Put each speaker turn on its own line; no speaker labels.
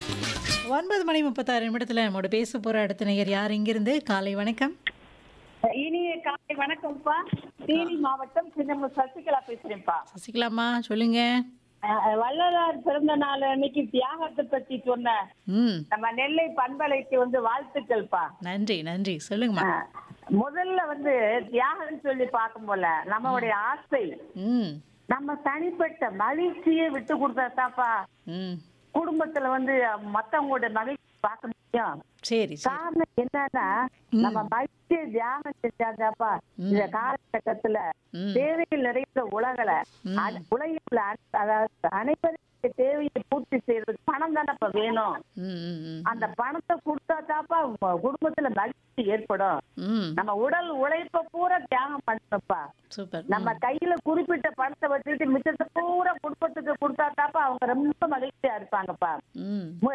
ஒன்பது மணி முப்பத்தாறு நிமிடத்துல நம்மோட பேச போற அடுத்த நேயர் யார் இங்கிருந்து காலை வணக்கம்
இனிய காலை வணக்கம்ப்பா தேனி மாவட்டம் சின்னமூர் சசிகலா பேசுறேன்ப்பா
சசிகலாமா சொல்லுங்க
அஹ் வள்ளலார் பிறந்த நாள் அன்னைக்கு தியாகத்தை பத்தி சொன்ன
ம்
நம்ம நெல்லை பண்பலைக்கு வந்து வாழ்த்துக்கள்ப்பா
நன்றி நன்றி சொல்லுங்கம்மா
அஹ் முதல்ல வந்து தியாகம்னு சொல்லி பார்க்கும் போல நம்மளுடைய ஆசை
ம்
நம்ம தனிப்பட்ட மகிழ்ச்சியை விட்டு கொடுத்தாத்தாப்பா
ம்
குடும்பத்துல வந்து மத்தவங்களோட மகிழ்ச்சி பார்க்க முடியும்
சரி சரி
காரணம் என்னன்னா நம்ம மகிழ்ச்சியை தியாகம் செஞ்சாதாப்பா இந்த காலகட்டத்துல
ம்.
தேவைகள் நிறைந்த உலகல அ- உலகில் உள்ள அனை- அதாவது அனைவருடைய தேவையை பூர்த்தி செய்யறதுக்கு பணம் தானப்ப வேணும்
ம் ம் ம்
அந்த பணத்தை கொடுத்தாதாப்பா உங்க குடும்பத்துல மகிழ்ச்சி ஏற்படும்
ம்
நம்ம உடல் உழைப்ப பூரா தியாகம் பண்ணணும்ப்பா
சூப்பர்
நம்ம கையில குறிப்பிட்ட பணத்தை வச்சுட்டு மிச்சத்தை பூரா குடும்பத்துக்கு கொடுத்தாதாப்பா அவங்க ரொம்ப மகிழ்ச்சியா இருப்பாங்கப்பா
ம்
மு-